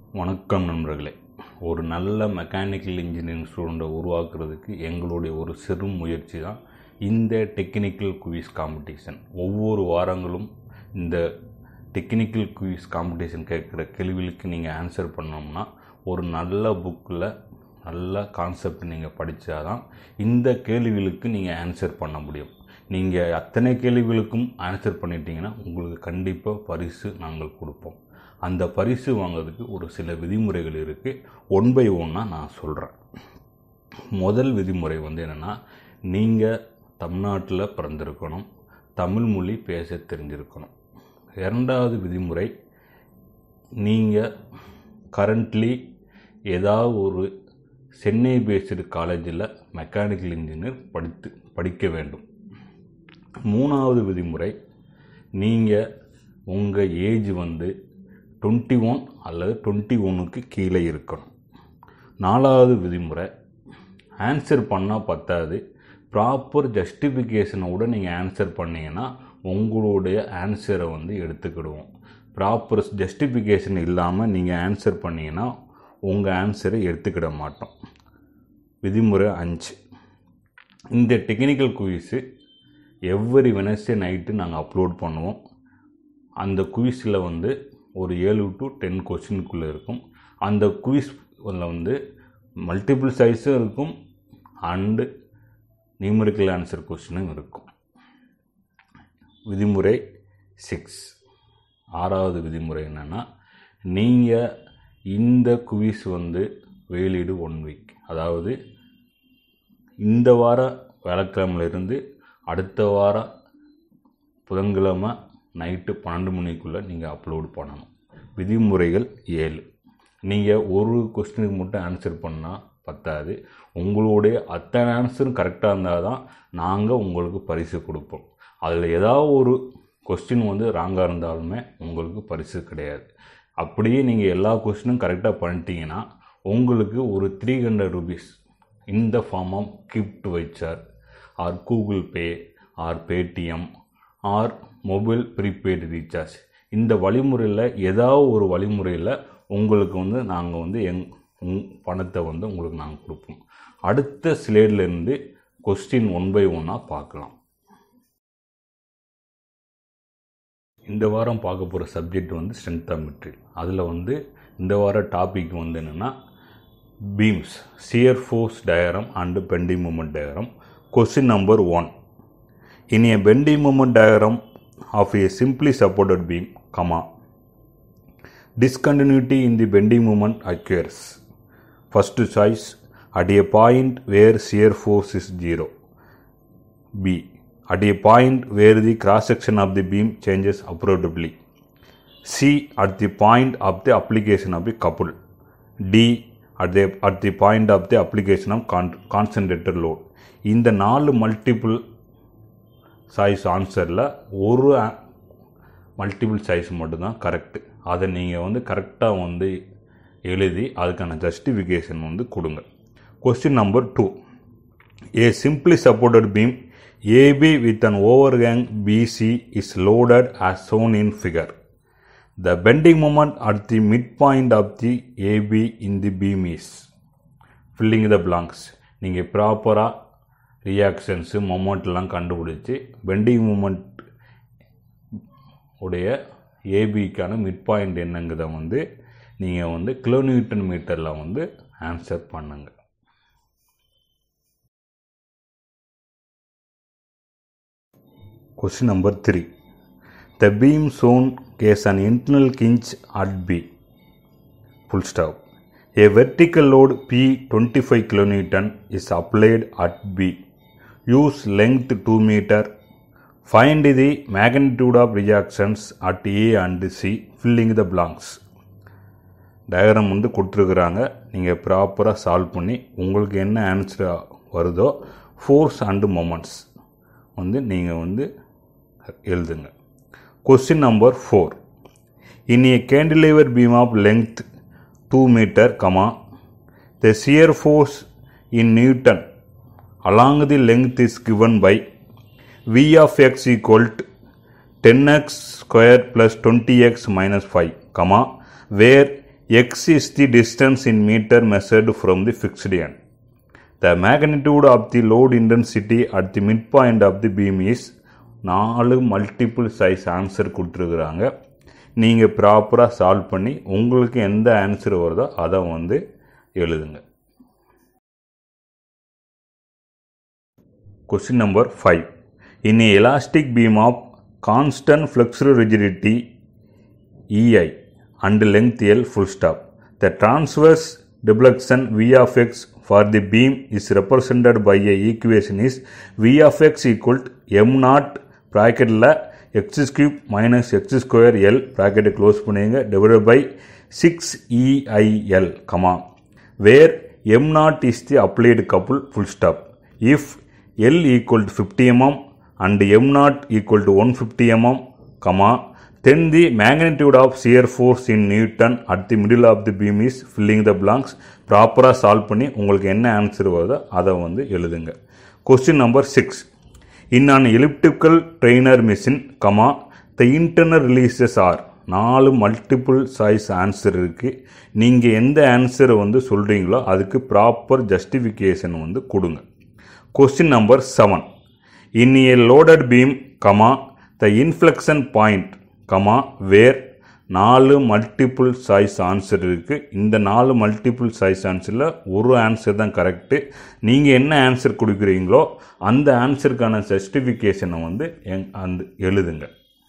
வணக்கம் நண்பர்களே ஒரு நல்ல மெக்கானிக்கல் இன்ஜினியரிங் ஸ்டூடெண்ட்டை உருவாக்குறதுக்கு எங்களுடைய ஒரு சிறு முயற்சி தான் இந்த டெக்னிக்கல் குவிஸ் காம்படிஷன் ஒவ்வொரு வாரங்களும் இந்த டெக்னிக்கல் குவிஸ் காம்படிஷன் கேட்குற கேள்விகளுக்கு நீங்கள் ஆன்சர் பண்ணோம்னா ஒரு நல்ல புக்கில் நல்ல கான்செப்ட் நீங்கள் படித்தாதான் இந்த கேள்விகளுக்கு நீங்கள் ஆன்சர் பண்ண முடியும் நீங்கள் அத்தனை கேள்விகளுக்கும் ஆன்சர் பண்ணிட்டீங்கன்னா உங்களுக்கு கண்டிப்பாக பரிசு நாங்கள் கொடுப்போம் அந்த பரிசு வாங்குறதுக்கு ஒரு சில விதிமுறைகள் இருக்குது ஒன் பை ஒன்னாக நான் சொல்கிறேன் முதல் விதிமுறை வந்து என்னென்னா நீங்கள் தமிழ்நாட்டில் பிறந்திருக்கணும் தமிழ் மொழி பேச தெரிஞ்சிருக்கணும் இரண்டாவது விதிமுறை நீங்கள் கரண்ட்லி ஏதாவது ஒரு சென்னை பேஸ்டு காலேஜில் மெக்கானிக்கல் இன்ஜினியர் படித்து படிக்க வேண்டும் மூணாவது விதிமுறை நீங்கள் உங்கள் ஏஜ் வந்து டுவெண்ட்டி ஒன் அல்லது டுவெண்ட்டி ஒன்றுக்கு கீழே இருக்கணும் நாலாவது விதிமுறை ஆன்சர் பண்ணால் பத்தாது ப்ராப்பர் ஜஸ்டிஃபிகேஷனோட நீங்கள் ஆன்சர் பண்ணீங்கன்னா உங்களுடைய ஆன்சரை வந்து எடுத்துக்கிடுவோம் ப்ராப்பர் ஜஸ்டிஃபிகேஷன் இல்லாமல் நீங்கள் ஆன்சர் பண்ணீங்கன்னா உங்கள் ஆன்சரை எடுத்துக்கிட மாட்டோம் விதிமுறை அஞ்சு இந்த technical quiz every Wednesday night நாங்கள் அப்லோட் பண்ணுவோம் அந்த குவிஸில் வந்து ஒரு ஏழு டு டென் கொஸ்டினுக்குள்ளே இருக்கும் அந்த குவிஸில் வந்து மல்டிபிள் சைஸும் இருக்கும் அண்டு நியூமரிக்கல் ஆன்சர் கொஸ்டினும் இருக்கும் விதிமுறை சிக்ஸ் ஆறாவது விதிமுறை என்னென்னா நீங்கள் இந்த குவிஸ் வந்து வெளியீடு ஒன் வீக் அதாவது இந்த வார வியாழக்கிழமையிலிருந்து அடுத்த வாரம் புதன்கிழமை நைட்டு பன்னெண்டு மணிக்குள்ளே நீங்கள் அப்லோட் பண்ணணும் விதிமுறைகள் ஏழு நீங்கள் ஒரு கொஸ்டினுக்கு மட்டும் ஆன்சர் பண்ணால் பத்தாது உங்களுடைய அத்தனை ஆன்சரும் கரெக்டாக இருந்தால் தான் நாங்கள் உங்களுக்கு பரிசு கொடுப்போம் அதில் ஏதாவது ஒரு கொஸ்டின் வந்து ராங்காக இருந்தாலுமே உங்களுக்கு பரிசு கிடையாது அப்படியே நீங்கள் எல்லா கொஸ்டினும் கரெக்டாக பண்ணிட்டீங்கன்னா உங்களுக்கு ஒரு த்ரீ ஹண்ட்ரட் ருபீஸ் இந்த form of gift voucher or Google Pay or Paytm or mobile prepaid recharge இந்த வழிமுறையில் ஏதாவது ஒரு வழிமுறையில் உங்களுக்கு வந்து நாங்கள் வந்து எங் உங் பணத்தை வந்து உங்களுக்கு நாங்கள் கொடுப்போம் அடுத்த ஸ்லேட்லேருந்து கொஸ்டின் ஒன் பை ஒன்னாக பார்க்கலாம் இந்த வாரம் பார்க்க போகிற சப்ஜெக்ட் வந்து ஸ்ட்ரென்த் ஆஃப் மெட்டீரியல் அதில் வந்து இந்த வார டாபிக் வந்து என்னென்னா beams shear force diagram and bending moment diagram question number one In a bending moment diagram of a simply supported beam, comma, discontinuity in the bending moment occurs. First choice at a point where shear force is zero. B. At a point where the cross section of the beam changes appreciably. C. At the point of the application of the couple. D. At the, at the point of the application of con- concentrated load. இந்த நாலு multiple choice ஆன்சரில் ஒரு multiple choice மட்டும்தான் correct அதை நீங்கள் வந்து கரெக்டாக வந்து எழுதி அதுக்கான ஜஸ்டிஃபிகேஷன் வந்து கொடுங்க question number two a simply supported beam AB with an ஓவர் கேங் BC is loaded as shown in figure the bending moment at the mid point of the AB in the beam is filling the blanks நீங்கள் ப்ராப்பராக reactions மொமெண்ட்லாம் கண்டுபிடிச்சி bending moment உடைய ஏபிக்கான mid point என்னங்கிறத வந்து நீங்கள் வந்து கிலோமீட்டர் மீட்டரில் வந்து ஆன்சர் பண்ணுங்கள் question number three the beam shown has an internal hinge at B full stop A vertical load P 25 kN is applied at B. Use length 2 meter. Find the magnitude of reactions at A and C, filling the blanks. Diagram வந்து கொடுத்துருக்குறாங்க நீங்கள் ப்ராப்பராக solve பண்ணி உங்களுக்கு என்ன answer வருதோ force and moments வந்து நீங்கள் வந்து எழுதுங்க question number four in a cantilever beam of length 2 meter comma the shear force in newton along the length is given by v of x equal to 10x square plus 20x minus 5 comma where x is the distance in meter measured from the fixed end. The magnitude of the load intensity at the midpoint of the beam is நாலு multiple choice answer கொடுத்துருக்குறாங்க நீங்கள் ப்ராப்பராக solve பண்ணி உங்களுக்கு எந்த answer வருதோ அதை வந்து எழுதுங்க question number five in elastic beam of constant flexural rigidity EI and length L full stop. The transverse deflection V of x for the beam is represented by a equation is V of x equal to m naught bracket ல x cube minus x square L bracket close பண்ணுங்க divided by 6 EIL comma where m naught is the applied couple full stop. If L equal to 50 mm and m naught equal to 150 mm comma then the magnitude of shear force in Newton at the middle of the beam is filling the blanks ப்ராப்பராக solve பண்ணி உங்களுக்கு என்ன answer வருதோ அதை வந்து எழுதுங்க question number six in an elliptical trainer machine comma the internal releases are நாலு multiple choice answer இருக்குது நீங்கள் எந்த ஆன்சரை வந்து சொல்கிறீங்களோ அதுக்கு ப்ராப்பர் ஜஸ்டிஃபிகேஷன் வந்து கொடுங்க question number seven in a loaded beam comma the inflection point comma where நாலு மல்டிபிள் சாய்ஸ் ஆன்சர் இருக்குது இந்த நாலு மல்டிபிள் சாய்ஸ் ஆன்சரில் ஒரு ஆன்சர் தான் கரெக்டு நீங்கள் என்ன ஆன்சர் கொடுக்குறீங்களோ அந்த ஆன்சருக்கான ஜஸ்டிஃபிகேஷனை வந்து எங் அந்த எழுதுங்க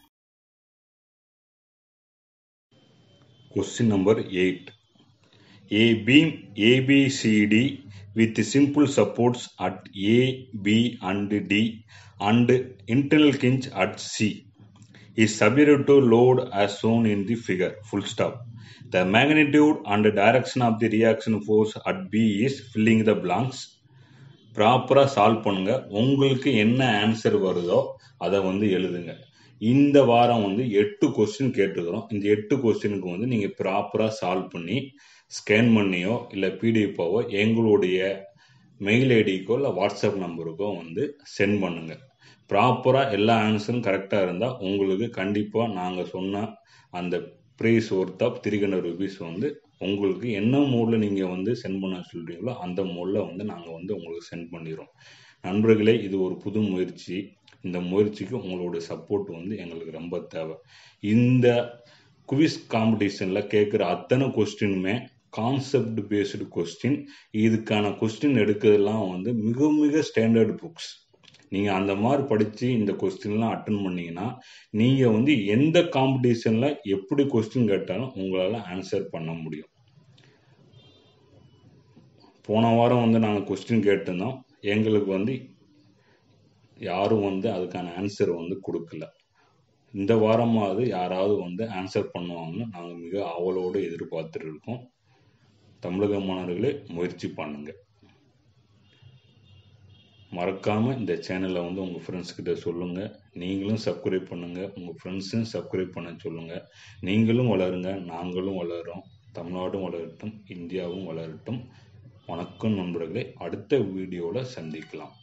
question number eight A beam ABCD with simple supports at A, B and D and internal hinge at C is subject to load as shown in the figure. Full stop. The magnitude and direction of the reaction force at B is filling the blanks. ப்ராப்பராக solve பண்ணுங்க உங்களுக்கு என்ன answer வருதோ அதை வந்து எழுதுங்க இந்த வாரம் வந்து எட்டு கொஸ்டின் கேட்டுக்கிறோம் இந்த எட்டு கொஸ்டினுக்கு வந்து நீங்கள் ப்ராப்பராக சால்வ் பண்ணி ஸ்கேன் பண்ணியோ இல்லை பிடிஎஃபாவோ எங்களுடைய மெயில் ஐடிக்கோ இல்லை வாட்ஸ்அப் நம்பருக்கோ வந்து சென்ட் பண்ணுங்க ப்ராப்பராக எல்லா ஆன்சரும் கரெக்டாக இருந்தால் உங்களுக்கு கண்டிப்பாக நாங்கள் சொன்ன அந்த price worth of three hundred rupees வந்து உங்களுக்கு என்ன மோடில் நீங்கள் வந்து சென்ட் பண்ண சொல்கிறீங்களோ அந்த மோடில் வந்து நாங்கள் வந்து உங்களுக்கு சென்ட் பண்ணிடுறோம் நண்பர்களே இது ஒரு புது முயற்சி இந்த முயற்சிக்கு உங்களோட சப்போர்ட் வந்து எங்களுக்கு ரொம்ப தேவை இந்த குவிஸ் காம்படிஷனில் கேட்குற அத்தனை கொஸ்டினுமே கான்செப்ட் பேஸ்டு கொஸ்டின் இதுக்கான கொஸ்டின் எடுக்கிறதுலாம் வந்து மிக மிக ஸ்டாண்டர்ட் புக்ஸ் நீங்கள் அந்த மாதிரி படித்து இந்த கொஸ்டின்லாம் அட்டன் பண்ணீங்கன்னா நீங்கள் வந்து எந்த காம்படிஷனில் எப்படி கொஸ்டின் கேட்டாலும் உங்களால் ஆன்சர் பண்ண முடியும் போன வாரம் வந்து நாங்கள் கொஸ்டின் கேட்டிருந்தோம் எங்களுக்கு வந்து யாரும் வந்து அதுக்கான ஆன்சர் வந்து கொடுக்கல இந்த வாரமாவது யாராவது வந்து ஆன்சர் பண்ணுவாங்கன்னு நாங்கள் மிக ஆவலோடு எதிர்பார்த்துட்டு இருக்கோம் தமிழக மாணவர்களே முயற்சி பண்ணுங்க மறக்காமல் இந்த சேனலை வந்து உங்கள் ஃப்ரெண்ட்ஸ் கிட்ட சொல்லுங்கள் நீங்களும் சப்ஸ்கிரைப் பண்ணுங்கள் உங்கள் ஃப்ரெண்ட்ஸும் சப்ஸ்கிரைப் பண்ண சொல்லுங்கள் நீங்களும் வளருங்க நாங்களும் வளரோம் தமிழ்நாடும் வளரட்டும் இந்தியாவும் வளரட்டும் வணக்கம் நண்பர்களே அடுத்த வீடியோவில் சந்திக்கலாம்